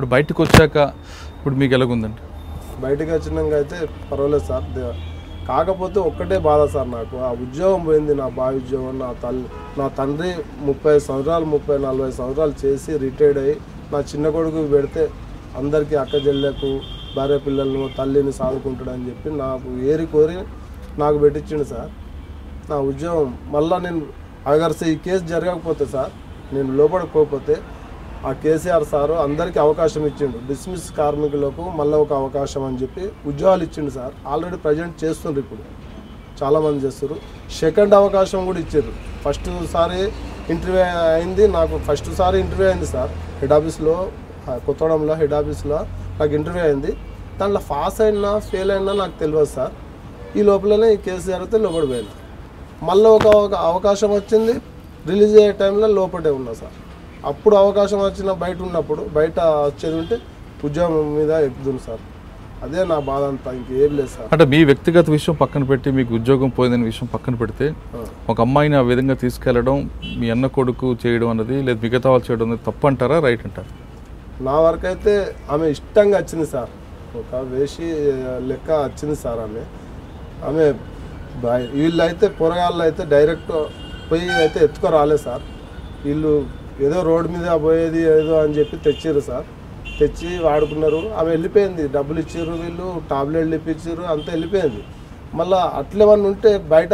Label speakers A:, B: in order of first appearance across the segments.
A: బయటకు వచ్చాక ఇప్పుడు మీకు ఎలాగుందండి
B: బయటకు వచ్చినాక అయితే పర్వాలేదు సార్ దే- కాకపోతే ఒక్కటే బాధ సార్ నాకు ఆ ఉద్యోగం పోయింది నా బావి ఉద్యోగం నా తల్లి నా తండ్రి ముప్పై సంవత్సరాలు ముప్పై నలభై సంవత్సరాలు చేసి రిటైర్డ్ అయ్యి నా చిన్న కొడుకు పెడితే అందరికీ అక్క చెల్లెకు భార్య పిల్లలను తల్లిని సాదుకుంటాడని చెప్పి నాకు ఏరి కోరి నాకు పెట్టించిండు సార్ నా ఉద్యోగం మళ్ళా నేను అగర్సే ఈ కేసు జరగకపోతే సార్ నేను లోపడకపోతే ఆ కేసీఆర్ సారు అందరికీ అవకాశం ఇచ్చిండు డిస్మిస్ కార్మికులకు మళ్ళీ ఒక అవకాశం అని చెప్పి ఉద్యోగాలు ఇచ్చిండు సార్ ఆల్రెడీ ప్రజెంట్ చేస్తుండ్రు ఇప్పుడు చాలామంది చేస్తారు సెకండ్ అవకాశం కూడా ఇచ్చారు ఫస్ట్ సారి ఇంటర్వ్యూ అయింది నాకు ఫస్ట్ సారి ఇంటర్వ్యూ అయింది సార్ హెడ్ ఆఫీస్లో ఆ, కొత్తగూడెంలో హెడ్ ఆఫీస్లో నాకు ఇంటర్వ్యూ అయింది దాంట్లో పాస్ అయినా ఫెయిల్ అయినా నాకు తెలియదు సార్ ఈ లోపలనే ఈ కేసీఆర్ అయితే లోపడిపోయాను మళ్ళీ ఒక ఒక అవకాశం వచ్చింది రిలీజ్ అయ్యే టైంలో లోపటే ఉన్నా సార్ అప్పుడు అవకాశం వచ్చిన బయట ఉన్నప్పుడు బయట వచ్చేది ఉంటే ఉద్యోగం మీద ఎక్కుతుంది సార్ అదే నా బాధ అంతా ఇంకేం లేదు సార్
A: అంటే మీ వ్యక్తిగత విషయం పక్కన పెట్టి మీకు ఉద్యోగం పోయిందనే విషయం పక్కన పెడితే ఒక అమ్మాయిని ఆ విధంగా తీసుకెళ్లడం మీ అన్న కొడుకు చేయడం అన్నది లేదా మిగతా వాళ్ళు చేయడం అనేది తప్పు అంటారా రైట్ అంటారా
B: నా వరకు అయితే ఆమె ఇష్టంగా వచ్చింది సార్ ఒక వేసి లెక్క వచ్చింది సార్ ఆమె ఆమె బయ- వీళ్ళు అయితే పొరగాళ్ళు అయితే డైరెక్ట్ పోయి అయితే ఎత్తుకో రాలేదు సార్ వీళ్ళు ఏదో రోడ్డు మీద పోయేది ఏదో అని చెప్పి తెచ్చిర్రు సార్ తెచ్చి వాడుకున్నారు ఆమె వెళ్ళిపోయింది డబ్బులు ఇచ్చారు వీళ్ళు టాబ్లెట్లు ఇప్పించారు అంతా వెళ్ళిపోయింది మళ్ళీ అట్లేమన్నా ఉంటే బయట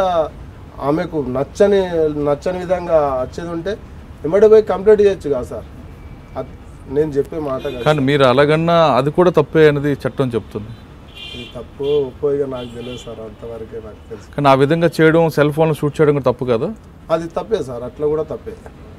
B: ఆమెకు నచ్చని నచ్చని విధంగా వచ్చేది ఉంటే ఎమ్మడి పోయి కంప్లీట్ చేయొచ్చు కదా సార్ అద్- నేను చెప్పే మాట కాదు.
A: కానీ మీరు అలాగన్నా అది కూడా తప్పే అనేది చట్టం చెప్తుంది
B: ఇది తప్పు ఒప్పోయిగా నాకు తెలియదు సార్ అంతవరకే నాకు తెలుసు
A: కానీ ఆ విధంగా చేయడం సెల్ ఫోన్లో షూట్ చేయడం కూడా తప్పు కదా
B: అది తప్పే సార్ అట్లా కూడా తప్పే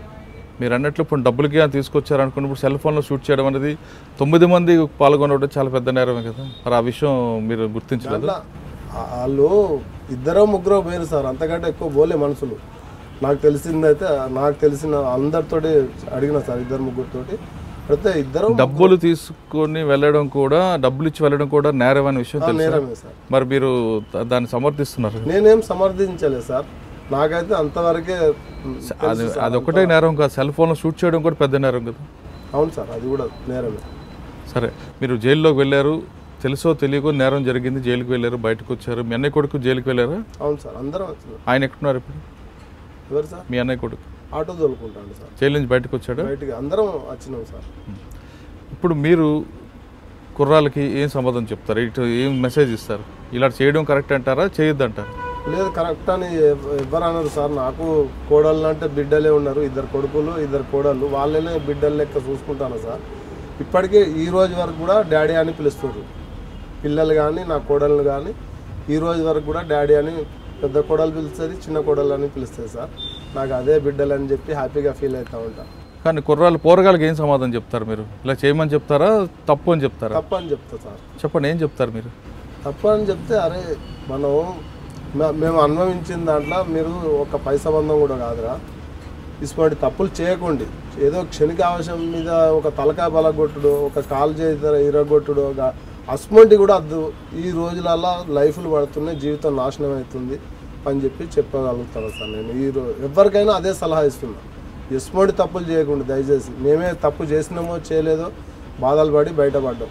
A: మీరు అన్నట్లు ఇప్పుడు డబ్బులకి అని తీసుకొచ్చారనుకున్నప్పుడు సెల్ ఫోన్లో షూట్ చేయడం అనేది తొమ్మిది మంది పాల్గొనడం చాలా పెద్ద నేరమే కదా మరి ఆ విషయం మీరు గుర్తించలేదు
B: అట్లా వాళ్ళు ఇద్దరో ముగ్గురో పోయారు సార్ అంతకంటే ఎక్కువ పోలే మనుషులు నాకు తెలిసిందైతే నాకు తెలిసిన అందరితోటి అడిగిన సార్ ఇద్దరు ముగ్గురితోటి అయితే ఇద్దరు
A: డబ్బులు తీసుకొని వెళ్ళడం కూడా డబ్బులు ఇచ్చి వెళ్ళడం కూడా నేరం అనే విషయం తెలుసు
B: నేరమే సార్
A: మరి మీరు ద- దాన్ని సమర్థిస్తున్నారు
B: నేనేం సమర్థించలేదు సార్ నాకైతే అంతవరకే
A: అది అది ఒకటే నేరం కాదు సెల్ ఫోన్లో షూట్ చేయడం కూడా పెద్ద నేరం కదా
B: అవును సార్ అది కూడా నేరమే
A: సరే మీరు జైల్లోకి వెళ్ళారు తెలుసో తెలియకో నేరం జరిగింది జైలుకి వెళ్ళారు బయటకు వచ్చారు మీ అన్నయ్య కొడుకు జైలుకి వెళ్ళారా
B: అవును సార్ అందరం వచ్చినాం
A: ఆయన ఎక్కడున్నారు ఇప్పుడు
B: ఎవరు సార్
A: మీ అన్నయ్య కొడుకు
B: ఆటో తోలుకుంటాను సార్
A: జైలు నుంచి బయటకు వచ్చాడా
B: బయటికి అందరం వచ్చినాం సార్
A: ఇప్పుడు మీరు కుర్రాలకి ఏం సమాధానం చెప్తారు ఇటు ఏం మెసేజ్ ఇస్తారు ఇలా చేయడం కరెక్ట్ అంటారా చేయొద్దు అంటారా
B: లేదు కరెక్ట్ అని ఎవ్- ఎవ్వరు అన్నారు సార్ నాకు కోడళ్ళు అంటే బిడ్డలే ఉన్నారు ఇద్దరు కొడుకులు ఇద్దరు కోడళ్ళు వాళ్ళనే బిడ్డల లెక్క చూసుకుంటాను సార్ ఇప్పటికే ఈ రోజు వరకు కూడా డాడీ అని పిలుస్తారు పిల్లలు కానీ నా కోడళ్ళు కానీ ఈ రోజు వరకు కూడా డాడీ అని పెద్ద కోడలు పిలుస్తుంది చిన్న కోడలు అని పిలుస్తుంది సార్ నాకు అదే బిడ్డలు అని చెప్పి హ్యాపీగా ఫీల్ అవుతూ ఉంటాను
A: కానీ కుర్రాలు పోరగాళ్ళకి ఏం సమాధానం చెప్తారు మీరు ఇలా చేయమని చెప్తారా తప్పు అని చెప్తారా
B: తప్ప అని చెప్తా సార్
A: చెప్పండి ఏం చెప్తారు మీరు
B: తప్ప అని చెప్తే అరే మనం మే- మేము అనుభవించిన దాంట్లో మీరు ఒక పై సంబంధం కూడా కాదురా ఇటువంటి తప్పులు చేయకండి ఏదో క్షణిక ఆవశ్యం మీద ఒక తలకాయ బలగొట్టుడు ఒక కాలు చేత ఇరగొట్టుడు ఒక అస్మంటి కూడా వద్దు ఈ రోజులల్లా లైఫ్లు పడుతున్నాయి జీవితం నాశనం అవుతుంది అని చెప్పి చెప్పగలుగుతాను సార్ నేను ఈ రో ఎవరికైనా అదే సలహా ఇస్తున్నా ఎస్మంటి తప్పులు చేయకుండా దయచేసి మేమే తప్పు చేసినామో చేయలేదో బాధలు పడి బయటపడ్డాం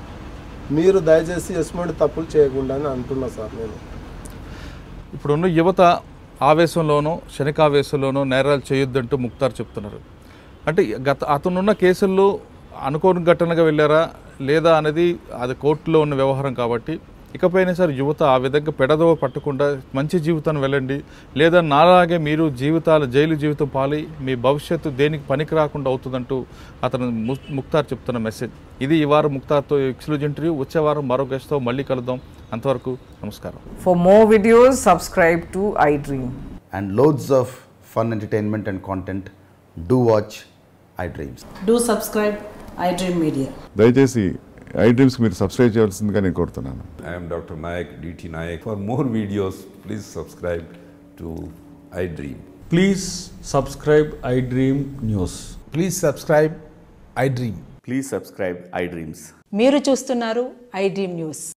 B: మీరు దయచేసి ఎస్మంటి తప్పులు చేయకుండా అని అంటున్నా సార్ నేను
A: ఇప్పుడున్న యువత ఆవేశంలోనో క్షణికావేశంలోనో నేరాలు చేయొద్దంటూ ముక్తార్ చెప్తున్నారు అంటే గత అతనున్న కేసుల్లో అనుకోని ఘటనగా వెళ్ళారా లేదా అనేది అది కోర్టులో ఉన్న వ్యవహారం కాబట్టి ఇకపైన సార్ యువత ఆ విధంగా పెడదవ పట్టకుండా మంచి జీవితాన్ని వెళ్ళండి లేదా నాలాగే మీరు జీవితాలు జైలు జీవితం పాలి మీ భవిష్యత్తు దేనికి పనికి రాకుండా అవుతుందంటూ అతను ము- ముక్తార్ చెప్తున్న మెసేజ్ ఇది ఈ వారం ముక్తార్తో ఎక్స్క్లూజ్ ఇంటర్వ్యూ వచ్చే వారం మరో గెస్ట్తో మళ్ళీ కలుద్దాం అంతవరకు నమస్కారం
C: For more videos, subscribe to iDream.
D: and loads of fun entertainment and content, do watch iDreams.
E: Do subscribe iDream Media.
F: దయచేసి ఐ డ్రీమ్స్కి మీరు సబ్స్క్రైబ్ చేయాల్సిందిగా నేను కోరుతున్నాను
G: I am Dr. Nayak, DT Nayak. For more videos, please subscribe to iDream.
H: Please subscribe iDream News.
I: Please subscribe iDream.
D: Please subscribe iDreams.
E: మీరు చూస్తున్నారు iDream news